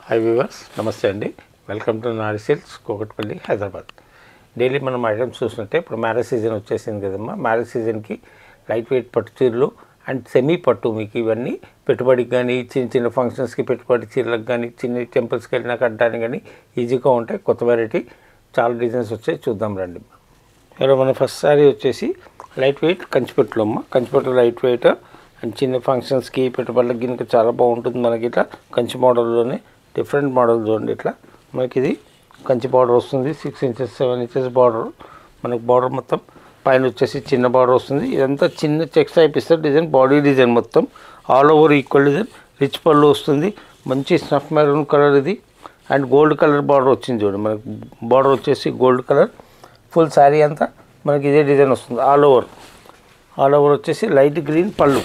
high viewers నమస్తే అండి welcome to Nari silks Kukatpally Hyderabad daily మనం ఐటమ్స్ చూసినట్టే ఇప్పుడు మ్యారేజ్ సీజన్ వచ్చేసింది కదమ్మా మ్యారేజ్ సీజన్కి లైట్ వెయిట్ పట్టు చీరలు అండ్ సెమీ పట్టు మీకు ఇవన్నీ పెట్టుబడికి కానీ చిన్న చిన్న ఫంక్షన్స్కి పెట్టుబడి చీరలకు కానీ చిన్న టెంపుల్స్కి వెళ్ళినా కట్టడానికి కానీ ఈజీగా ఉంటాయి కొత్త వెరైటీ చాలా డిజైన్స్ వచ్చాయి చూద్దాం రండి ఇక్కడ మన ఫస్ట్ సారీ వచ్చేసి లైట్ వెయిట్ కంచిపట్టులో అమ్మ కంచిపట్టు లైట్ వెయిట్ అండ్ చిన్న ఫంక్షన్స్కి పెట్టుబడులకి గిన్నెకి చాలా బాగుంటుంది మనకి ఇట్లా కంచి మోడల్లోనే డిఫరెంట్ మోడల్ చూడండి ఇట్లా మనకి ఇది కంచి బార్డర్ వస్తుంది six inches seven inches border మనకి బార్డర్ మొత్తం పైన వచ్చేసి చిన్న బార్డర్ వస్తుంది ఇదంతా చిన్న చెక్స్ టైప్ ఇస్తారు డిజైన్ బాడీ డిజైన్ మొత్తం all over equal design rich పళ్ళు వస్తుంది మంచి స్నఫ్ మెరూన్ కలర్ ఇది అండ్ గోల్డ్ కలర్ బార్డర్ వచ్చింది చూడండి మనకి బార్డర్ వచ్చేసి గోల్డ్ కలర్ ఫుల్ శారీ అంతా మనకి ఇదే డిజైన్ వస్తుంది ఆల్ ఓవర్ ఆల్ ఓవర్ వచ్చేసి లైట్ గ్రీన్ పళ్ళు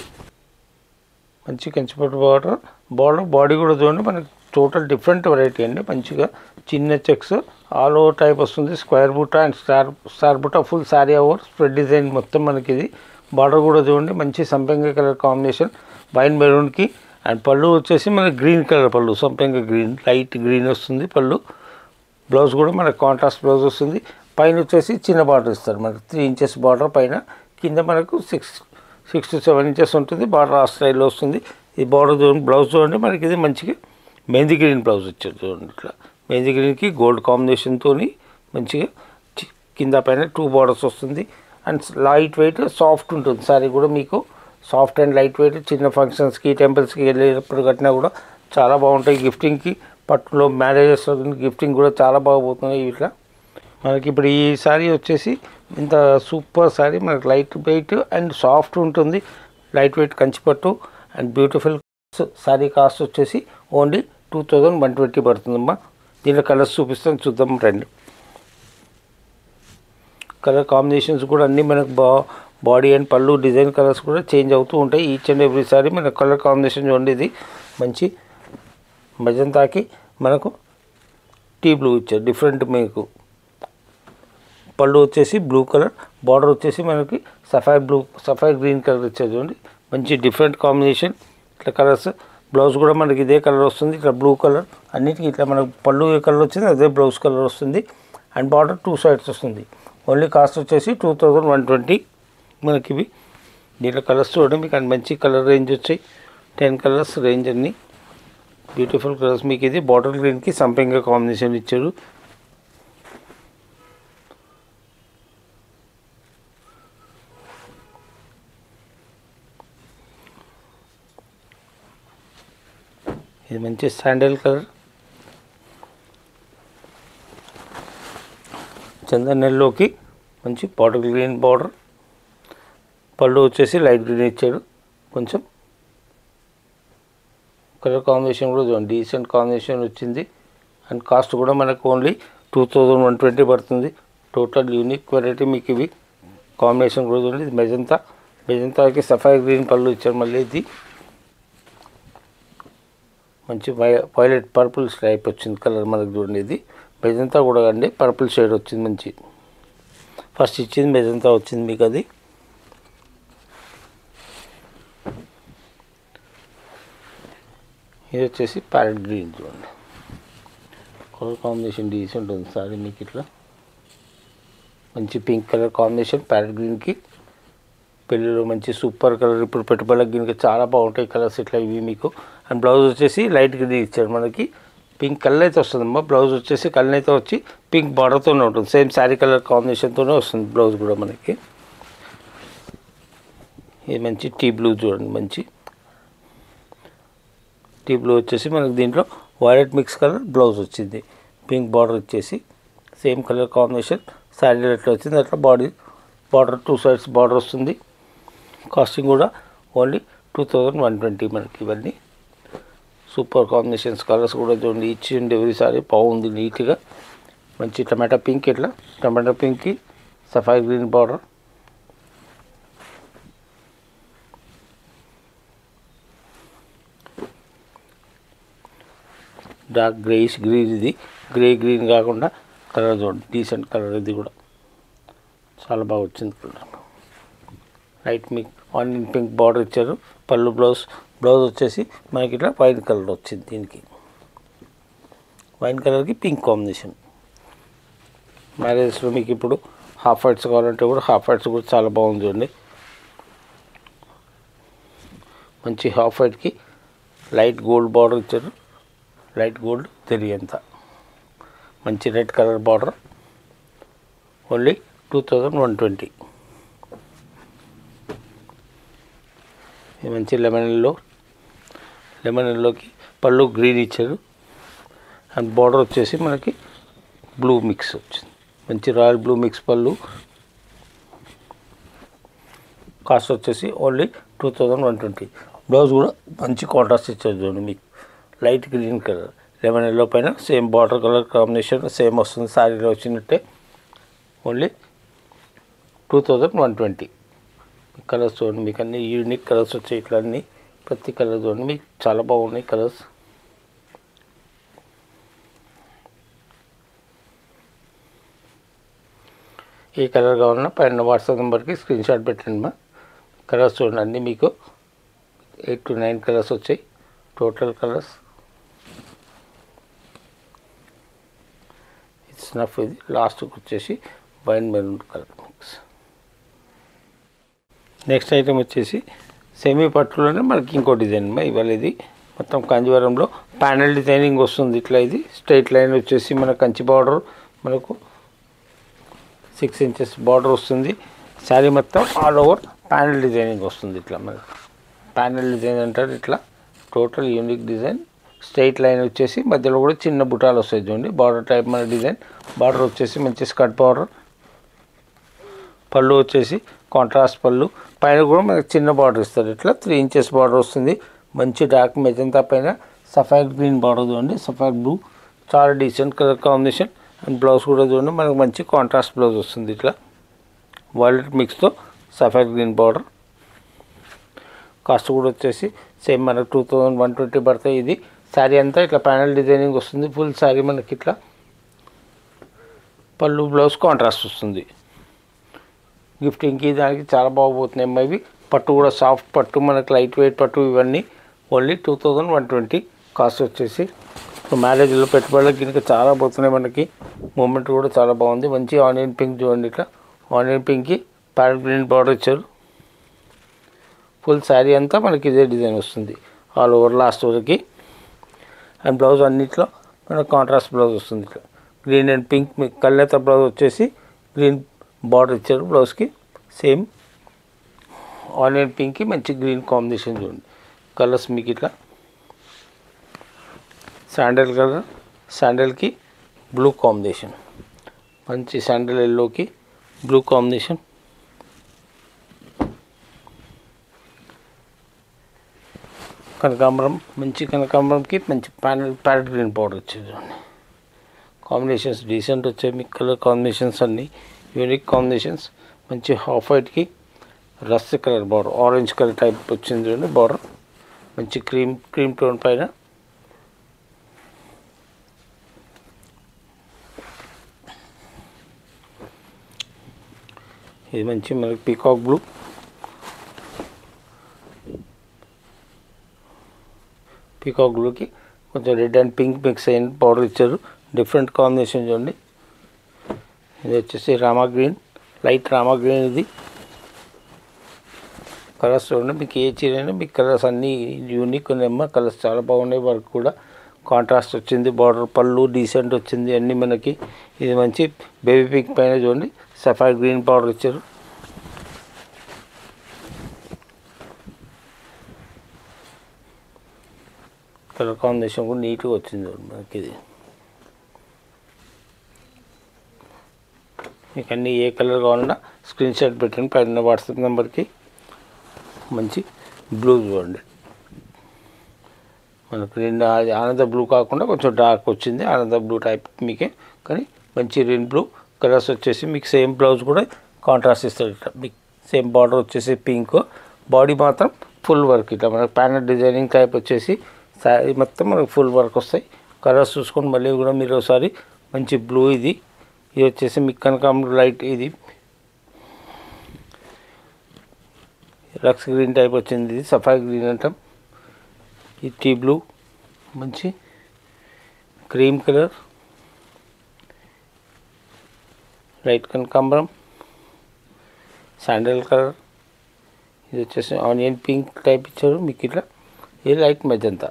మంచి కంచిపట్టు బార్డర్ బార్డర్ బాడీ కూడా చూడండి మనకి టోటల్ డిఫరెంట్ వెరైటీ అండి మంచిగా చిన్న చెక్స్ ఆల్ ఓవర్ టైప్ వస్తుంది స్క్వేర్ బుట్ట అండ్ స్టార్ స్టార్ బుట్ట full sari over spread design మొత్తం మనకి ఇది బార్డర్ కూడా చూడండి మంచి సంపెంగ కలర్ కాంబినేషన్ వైన్ మెరూన్కి అండ్ పళ్ళు వచ్చేసి మనకి గ్రీన్ కలర్ పళ్ళు సంపెంగ గ్రీన్ లైట్ గ్రీన్ వస్తుంది పళ్ళు బ్లౌజ్ కూడా మనకు కాంట్రాస్ట్ బ్లౌజ్ వస్తుంది పైన వచ్చేసి చిన్న బార్డర్ ఇస్తారు మనకు త్రీ ఇంచెస్ బార్డర్ పైన కింద మనకు six six to seven inches ఉంటుంది బార్డర్ ఆ స్టైల్లో వస్తుంది ఈ బార్డర్ చూడండి బ్లౌజ్ చూడండి మనకి ఇది మంచిగా మెహందీ గ్రీన్ బ్లౌజ్ వచ్చేది చూడండి ఇట్లా మెహందీ గ్రీన్కి గోల్డ్ కాంబినేషన్తో మంచిగా చి- కింద పైన టూ బార్డర్స్ వస్తుంది అండ్ లైట్ వెయిట్ సాఫ్ట్ ఉంటుంది సారీ కూడా మీకు సాఫ్ట్ అండ్ లైట్ వెయిట్ చిన్న ఫంక్షన్స్కి టెంపుల్స్కి వెళ్ళేటప్పుడు కట్టినా కూడా చాలా బాగుంటాయి గిఫ్టింగ్కి పట్టులో మ్యారేజెస్ గిఫ్టింగ్ కూడా చాలా బాగుపోతున్నాయి ఇట్లా మనకి ఇప్పుడు ఈ శారీ వచ్చేసి ఇంత సూపర్ శారీ మనకి లైట్ వెయిట్ అండ్ సాఫ్ట్ ఉంటుంది లైట్ వెయిట్ కంచిపట్టు అండ్ బ్యూటిఫుల్ శారీ కాస్ట్ వచ్చేసి only two thousand one twenty పడుతుందమ్మా దీంట్లో కలర్స్ చూపిస్తాను చూద్దాం రండి కలర్ కాంబినేషన్స్ కూడా అన్నీ మనకు బా బాడీ అండ్ పళ్ళు డిజైన్ కలర్స్ కూడా చేంజ్ అవుతూ ఉంటాయి ఈచ్ అండ్ ఎవ్రీ సారీ మన కలర్ కాంబినేషన్ చూడండి ఇది మంచి మజంతాకి మనకు టీ బ్లూ ఇచ్చారు డిఫరెంట్ మీకు పళ్ళు వచ్చేసి బ్లూ కలర్ బార్డర్ వచ్చేసి మనకి sapphire blue sapphire green colour ఇచ్చారు చూడండి మంచి డిఫరెంట్ కాంబినేషన్ ఇట్లా కలర్స్ బ్లౌజ్ కూడా మనకి ఇదే కలర్ వస్తుంది ఇట్లా బ్లూ కలర్ అన్నిటికీ ఇట్లా మనకు పళ్ళు ఏ కలర్ వచ్చింది అదే బ్లౌజ్ కలర్ వస్తుంది అండ్ బార్డర్ టూ సైడ్స్ వస్తుంది ఓన్లీ కాస్ట్ వచ్చేసి టూ థౌజండ్ వన్ ట్వంటీ మనకి ఇవి దీంట్లో కలర్స్ చూడండి మీకు అన్ని మంచి కలర్ రేంజ్ వచ్చాయి టెన్ కలర్స్ రేంజ్ అన్ని బ్యూటిఫుల్ కలర్స్ మీకు ఇది బాటిల్ గ్రీన్కి సంపెంగ కాంబినేషన్ ఇచ్చారు ఇది మంచి శాండల్ కలర్ చందనెల్లోకి మంచి బాటిల్ గ్రీన్ బార్డర్ పళ్ళు వచ్చేసి లైట్ గ్రీన్ ఇచ్చాడు కొంచెం కలర్ కాంబినేషన్ కూడా చూడండి డీసెంట్ కాంబినేషన్ వచ్చింది అండ్ కాస్ట్ కూడా మనకు only two thousand one twenty పడుతుంది టోటల్ యూనిక్ వెరైటీ మీకు ఇవి కాంబినేషన్ కూడా చూడండి ఇది మెజంతా మెజంతాకి సఫాయి గ్రీన్ పళ్ళు ఇచ్చారు మళ్ళీ ఇది మంచి వై వైలెట్ పర్పుల్ స్ట్రైప్ వచ్చింది కలర్ మనకు చూడండి ఇది మెజంతా కూడా అండి పర్పుల్ షేడ్ వచ్చింది మంచి ఫస్ట్ ఇచ్చింది మెజంతా వచ్చింది మీకు అది ఇది వచ్చేసి ప్యారెట్ గ్రీన్ చూడండి కలర్ కాంబినేషన్ డీసెంట్ ఉంది సారీ మీకు ఇట్లా మంచి పింక్ కలర్ కాంబినేషన్ ప్యారెట్ గ్రీన్కి పెళ్ళిలో మంచి సూపర్ కలర్ ఇప్పుడు పెట్టుబడులకు దీనికి చాలా బాగుంటాయి కలర్స్ ఇట్లా ఇవి మీకు అండ్ బ్లౌజ్ వచ్చేసి లైట్ గ్రీన్ ఇచ్చారు మనకి పింక్ కలర్ అయితే వస్తుందమ్మా బ్లౌజ్ వచ్చేసి కలర్ అయితే వచ్చి పింక్ బార్డర్తోనే ఉంటుంది సేమ్ శారీ కలర్ కాంబినేషన్తోనే వస్తుంది బ్లౌజ్ కూడా మనకి ఇది మంచి టీ బ్లూ చూడండి మంచి టీ బ్లూ వచ్చేసి మనకి దీంట్లో వైలెట్ మిక్స్ కలర్ బ్లౌజ్ వచ్చింది పింక్ బార్డర్ వచ్చేసి సేమ్ కలర్ కాంబినేషన్ శారీ ఎట్లా వచ్చింది అట్లా body border two sides border వస్తుంది కాస్టింగ్ కూడా only two thousand one twenty మనకి ఇవన్నీ సూపర్ కాంబినేషన్స్ కలర్స్ కూడా చూడండి ఇచ్చి అండ్ ఎవ్రీ సారీ బాగుంది నీట్గా మంచి టమాటా పింక్ ఇట్లా టమాటా పింక్కి sapphire green border dark greyish green ఇది గ్రే గ్రీన్ కాకుండా కలర్ చూడండి డీసెంట్ కలర్ ఇది కూడా చాలా బాగా వచ్చింది కలర్ లైట్ మీకు ఆనియన్ పింక్ బార్డర్ ఇచ్చారు పళ్ళు బ్లౌజ్ బ్లౌజ్ వచ్చేసి మనకి ఇట్లా వైట్ కలర్ వచ్చింది దీనికి వైన్ కలర్కి పింక్ కాంబినేషన్ మ్యారేజ్లో మీకు ఇప్పుడు హాఫ్ వైట్స్ కావాలంటే కూడా హాఫ్ వైట్స్ కూడా చాలా బాగుంది చూడండి మంచి హాఫ్ వైట్కి లైట్ గోల్డ్ బార్డర్ ఇచ్చారు లైట్ గోల్డ్ తెలియంత మంచి red colour border only two thousand one twenty ఇది మంచి లెమన్ ఎల్లో లెమన్ ఎల్లోకి పళ్ళు గ్రీన్ ఇచ్చారు అండ్ బార్డర్ వచ్చేసి మనకి బ్లూ మిక్స్ వచ్చింది మంచి రాయల్ బ్లూ మిక్స్ పళ్ళు కాస్ట్ వచ్చేసి only two thousand one twenty blouse కూడా మంచి కాంట్రాస్ట్ ఇచ్చారు చూడండి మీకు light green colour lemon yellow పైన same border colour combination same వస్తుంది శారీలో వచ్చినట్టే only two thousand one twenty colours చూడండి మీకు అన్ని యూనిక్ కలర్స్ వచ్చాయి ఇట్లా అన్ని ప్రతి కలర్ చూడండి మీకు చాలా బాగున్నాయి కలర్స్ ఏ కలర్ కావాలన్నా పైన వాట్సాప్ నెంబర్కి స్క్రీన్ షాట్ పెట్టండి మా కలర్స్ చూడండి అన్నీ మీకు ఎయిట్ టు నైన్ కలర్స్ వచ్చాయి టోటల్ కలర్స్ ఇట్స్ నఫ్ ఇది లాస్ట్కి వచ్చేసి wine maroon colour mix next item వచ్చేసి సెమీ పట్టులోనే మనకి ఇంకో డిజైన్ మా ఇవాళ ఇది మొత్తం కంజీవరంలో ప్యానల్ డిజైనింగ్ వస్తుంది ఇట్లా ఇది స్ట్రైట్ లైన్ వచ్చేసి మన కంచి బార్డర్ మనకు సిక్స్ ఇంచెస్ బార్డర్ వస్తుంది శారీ మొత్తం ఆల్ ఓవర్ ప్యానల్ డిజైనింగ్ వస్తుంది ఇట్లా మనకి ప్యానల్ డిజైన్ అంటారు ఇట్లా total unique design straight line వచ్చేసి మధ్యలో కూడా చిన్న బుటాలు వస్తాయి చూడండి బార్డర్ టైప్ మన డిజైన్ బార్డర్ వచ్చేసి మంచి స్కర్ట్ బార్డర్ పళ్ళు వచ్చేసి కాంట్రాస్ట్ పళ్ళు పైన కూడా మనకి చిన్న బార్డర్ ఇస్తారు ఇట్లా త్రీ ఇంచెస్ బార్డర్ వస్తుంది మంచి డార్క్ మెజంతా పైన సఫైడ్ గ్రీన్ బార్డర్ చూడండి సఫైడ్ బ్లూ చాలా decent colour combination and blouse కూడా చూడండి మనకు మంచి కాంట్రాస్ట్ బ్లౌజ్ వస్తుంది ఇట్లా వాలెట్ మిక్స్తో సఫైడ్ గ్రీన్ బార్డర్ కాస్ట్ కూడా వచ్చేసి సేమ్ మనకు టూ థౌజండ్ వన్ ట్వంటీ పడతాయి ఇది శారీ అంతా ఇట్లా ప్యానల్ డిజైనింగ్ వస్తుంది ఫుల్ శారీ మనకి ఇట్లా పళ్ళు బ్లౌజ్ కాంట్రాస్ట్ వస్తుంది గిఫ్టింగ్కి దానికి చాలా బాగుపోతున్నాయి అమ్మా ఇవి పట్టు కూడా సాఫ్ట్ పట్టు మనకి లైట్ వెయిట్ పట్టు ఇవన్నీ only two thousand one twenty cost వచ్చేసి ఇప్పుడు మ్యారేజ్లో పెట్టుబడులకి కనుక చాలా పోతున్నాయి మనకి మూమెంట్ కూడా చాలా బాగుంది మంచి ఆనియన్ పింక్ చూడండి ఇట్లా ఆనియన్ పింక్కి ప్యారెట్ గ్రీన్ బార్డర్ ఇచ్చారు ఫుల్ శారీ అంతా మనకి ఇదే డిజైన్ వస్తుంది ఆల్ ఓవర్ లాస్ట్ వరకు అండ్ బ్లౌజ్ అన్నిట్లో మనకు కాంట్రాస్ట్ బ్లౌజ్ వస్తుంది ఇట్లా గ్రీన్ అండ్ పింక్ మీకు కళ్ళేత బ్లౌజ్ వచ్చేసి గ్రీన్ బార్డర్ ఇచ్చారు బ్లౌజ్కి సేమ్ ఆనియన్ పింక్కి మంచి గ్రీన్ కాంబినేషన్ చూడండి కలర్స్ మీకు ఇట్లా శాండల్ కలర్ శాండల్కి బ్లూ కాంబినేషన్ మంచి శాండల్ ఎల్లోకి బ్లూ కాంబినేషన్ కనకాంబరం మంచి కనకాంబరంకి మంచి ప్యానల్ ప్యారెట్ గ్రీన్ పౌడర్ వచ్చేది చూడండి కాంబినేషన్స్ డీసెంట్ వచ్చాయి మీకు కలర్ కాంబినేషన్స్ అన్నీ యూనిక్ కాంబినేషన్స్ మంచి హాఫ్ వైట్కి rust colour border orange colour type వచ్చింది చూడండి బార్డర్ మంచి క్రీమ్ క్రీమ్ టోన్ పైన ఇది మంచి మనకి పీకాక్ బ్లూ పీకాక్ బ్లూకి కొంచెం రెడ్ అండ్ పింక్ మిక్స్ అయిన పౌడర్ ఇచ్చారు డిఫరెంట్ కాంబినేషన్ చూడండి ఇది వచ్చేసి Rama green light Rama green ఇది కలర్స్ చూడండి మీకు ఏ చీర అయినా మీకు కలర్స్ అన్నీ యూనిక్ ఉన్నాయమ్మా కలర్స్ చాలా బాగున్నాయి వర్క్ కూడా కాంట్రాస్ట్ వచ్చింది బార్డర్ పళ్ళు డీసెంట్ వచ్చింది అన్నీ మనకి ఇది మంచి బేబీ పింక్ పైన చూడండి సఫైర్ గ్రీన్ పౌడర్ ఇచ్చారు కలర్ కాంబినేషన్ కూడా నీట్గా వచ్చింది చూడండి మనకి ఇది మీకు అన్నీ ఏ కలర్ కావాలన్నా స్క్రీన్ షాట్ పెట్టండి పైన వాట్సాప్ నెంబర్కి మంచి బ్లూ చూడండి మనకు రెండు ఆ- ఆనంద బ్లూ కాకుండా కొంచెం డార్క్ వచ్చింది ఆనంద బ్లూ టైప్ మీకే కానీ మంచి రెయిన్ బ్లూ కలర్స్ వచ్చేసి మీకు సేమ్ బ్లౌజ్ కూడా కాంట్రాస్ట్ ఇస్తాడు ఇట్లా మీకు సేమ్ బార్డర్ వచ్చేసి పింక్ బాడీ మాత్రం ఫుల్ వర్క్ ఇట్లా మనకు ప్యానల్ డిజైనింగ్ టైప్ వచ్చేసి శారీ మొత్తం మనకు ఫుల్ వర్క్ వస్తాయి కలర్స్ చూసుకొని మళ్ళీ కూడా మీరు ఒకసారి మంచి బ్లూ ఇది ఇది వచ్చేసి మీకు కనకాంబరం లైట్ ఇది లక్స్ గ్రీన్ టైప్ వచ్చింది ఇది సఫాయి గ్రీన్ అంటాం ఈ టీ బ్లూ మంచి క్రీమ్ కలర్ లైట్ కనకాంబరం శాండల్ కలర్ ఇది వచ్చేసి ఆనియన్ పింక్ టైప్ ఇచ్చారు మీకు ఇట్లా ఇది లైట్ మెజంతా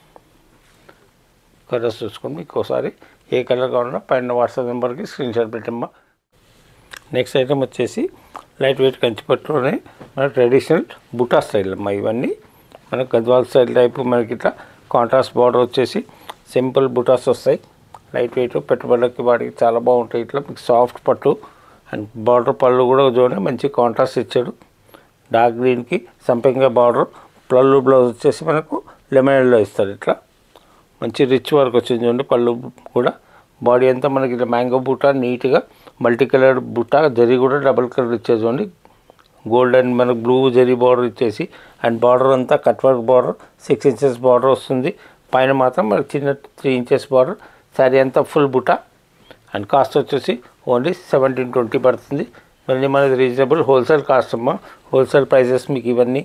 కలర్స్ చూసుకొని మీకు ఒకసారి ఏ కలర్ కావాలన్నా పైన వాట్సాప్ నెంబర్కి స్క్రీన్ షాట్ పెట్టమ్మా నెక్స్ట్ ఐటమ్ వచ్చేసి లైట్ వెయిట్ కంచిపట్టులోనే మన ట్రెడిషనల్ బుటా స్టైల్ అమ్మా ఇవన్నీ మన గద్వాల్ స్టైల్ టైప్ మనకి ఇట్లా కాంట్రాస్ట్ బార్డర్ వచ్చేసి సింపుల్ బుటాస్ వస్తాయి లైట్ వెయిట్ పెట్టుబడులకి వాటికి చాలా బాగుంటాయి ఇట్లా మీకు సాఫ్ట్ పట్టు అండ్ బార్డర్ పళ్ళు కూడా చూడండి మంచి కాంట్రాస్ట్ ఇచ్చాడు డార్క్ గ్రీన్కి సంపెంగా బార్డర్ పళ్ళు బ్లౌజ్ వచ్చేసి మనకు లెమన్ ఎల్లో ఇస్తారు ఇట్లా మంచి రిచ్ వర్క్ వచ్చింది చూడండి పళ్ళు కూడా బాడీ అంతా మనకి ఇట్లా మ్యాంగో బూటా నీట్గా మల్టీ కలర్ బుట్ట జరీ కూడా డబుల్ కలర్ ఇచ్చేది చూడండి గోల్డెన్ మనకు బ్లూ జరీ బార్డర్ ఇచ్చేసి అండ్ బార్డర్ అంతా cut work border six inches border వస్తుంది పైన మాత్రం మనకి చిన్న త్రీ ఇంచెస్ బార్డర్ శారీ అంతా ఫుల్ బుట్ట అండ్ కాస్ట్ వచ్చేసి ఓన్లీ సెవెంటీన్ ట్వంటీ పడుతుంది మళ్ళీ మనది రీజనబుల్ హోల్సేల్ కాస్ట్ అమ్మా హోల్సేల్ ప్రైజెస్ మీకు ఇవన్నీ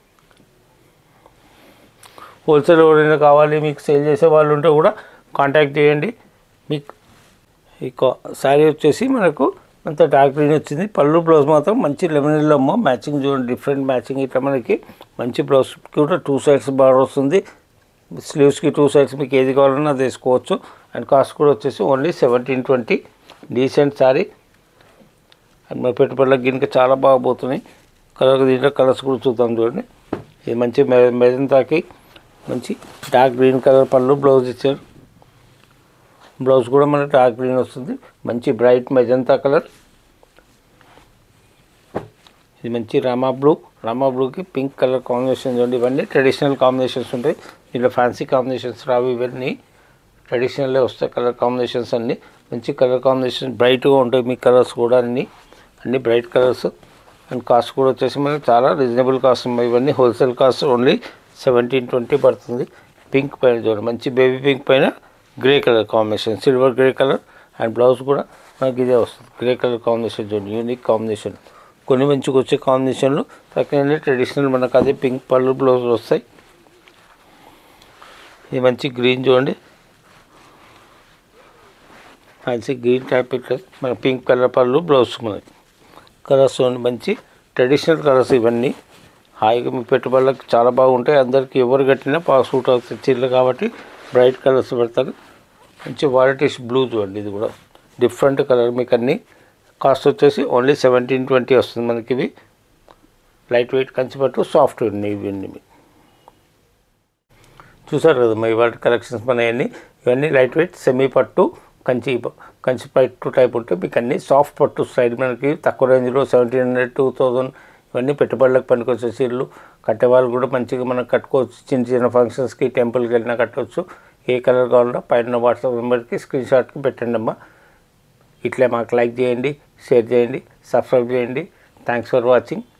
హోల్సేల్ ఎవరైనా కావాలి మీకు సేల్ చేసే వాళ్ళు ఉంటే కూడా కాంటాక్ట్ చేయండి మీకు ఈ శారీ వచ్చేసి మనకు అంత డార్క్ గ్రీన్ వచ్చింది పళ్ళు బ్లౌజ్ మాత్రం మంచి లెమన్ ఎల్లో అమ్మ మ్యాచింగ్ చూడండి డిఫరెంట్ మ్యాచింగ్ ఇట్లా మనకి మంచి బ్లౌజ్ కూడా టూ సైడ్స్ బార్డర్ వస్తుంది స్లీవ్స్కి టూ సైడ్స్ మీకు ఏది కావాలన్నా అది వేసుకోవచ్చు అండ్ కాస్ట్ కూడా వచ్చేసి only seventeen twenty decent sari and మన పెట్టుబడులకు గిన్నెకి చాలా బాగా పోతున్నాయి కలర్ దీంట్లో కలర్స్ కూడా చూద్దాం చూడండి ఇది మంచి మె మెజంతాకి మంచి డార్క్ గ్రీన్ కలర్ పళ్ళు బ్లౌజ్ ఇచ్చారు బ్లౌజ్ కూడా మనకి డార్క్ గ్రీన్ వస్తుంది మంచి బ్రైట్ మెజంతా కలర్ ఇది మంచి రామా బ్లూ రామా బ్లూకి పింక్ కలర్ కాంబినేషన్ చూడండి ఇవన్నీ ట్రెడిషనల్ కాంబినేషన్స్ ఉంటాయి దీంట్లో ఫ్యాన్సీ కాంబినేషన్స్ రావు ఇవన్నీ ట్రెడిషనల్లే వస్తాయి కలర్ కాంబినేషన్స్ అన్నీ మంచి కలర్ కాంబినేషన్ బ్రైట్గా ఉంటాయి మీ కలర్స్ కూడా అన్నీ అన్ని బ్రైట్ కలర్స్ అండ్ కాస్ట్ కూడా వచ్చేసి మనకి చాలా రీజనబుల్ కాస్ట్ ఉన్నాయి ఇవన్నీ wholesale cost only seventeen twenty పడుతుంది పింక్ పైన చూడండి మంచి బేబీ పింక్ పైన grey colour combination silver grey colour and blouse కూడా మనకి ఇదే వస్తుంది గ్రే కలర్ కాంబినేషన్ చూడండి యూనిక్ కాంబినేషన్ కొన్ని మంచిగా వచ్చే కాంబినేషన్లు తక్కువ ట్రెడిషనల్ మనకు అదే పింక్ పళ్ళు బ్లౌజ్ వస్తాయి ఇది మంచి గ్రీన్ చూడండి మంచి గ్రీన్ టైప్ ఇట్లా మన పింక్ కలర్ పళ్ళు బ్లౌజ్ మనకి కలర్స్ చూడండి మంచి ట్రెడిషనల్ కలర్స్ ఇవన్నీ హాయిగా మీ పెట్టుబడులకు చాలా బాగుంటాయి అందరికి ఎవరు కట్టినా బాగా సూట్ అవుతుంది చీరలు కాబట్టి బ్రైట్ కలర్స్ పెడతారు మంచి వాలిటీస్ బ్లూ చూడండి ఇది కూడా డిఫరెంట్ కలర్ మీకు అన్నీ కాస్ట్ వచ్చేసి ఓన్లీ సెవెంటీన్ ట్వంటీ వస్తుంది మనకి ఇవి లైట్ వెయిట్ కంచిపట్టు సాఫ్ట్ ఉన్నాయి ఇవన్నీ మీకు చూసారు కదా మా ఇవాళ కలెక్షన్స్ మన ఇవన్నీ ఇవన్నీ లైట్ వెయిట్ సెమీ పట్టు కంచి కంచి పట్టు టైప్ ఉంటే మీకు అన్ని సాఫ్ట్ పట్టు స్టైల్ మనకి తక్కువ రేంజ్లో సెవెంటీన్ హండ్రెడ్ టూ థౌజండ్ ఇవన్నీ పెట్టుబడులకు పనికొచ్చే చీరలు కట్టేవాళ్ళు కూడా మంచిగా మనం కట్టుకోవచ్చు చిన్న చిన్న ఫంక్షన్స్కి టెంపుల్కి వెళ్ళినా కట్టవచ్చు ఏ కలర్ కావాలన్నా పైన వాట్సాప్ నెంబర్కి స్క్రీన్ షాట్కి పెట్టండి అమ్మా ఇట్లే మాకు లైక్ చేయండి షేర్ చేయండి సబ్స్క్రైబ్ చేయండి థ్యాంక్స్ ఫర్ వాచింగ్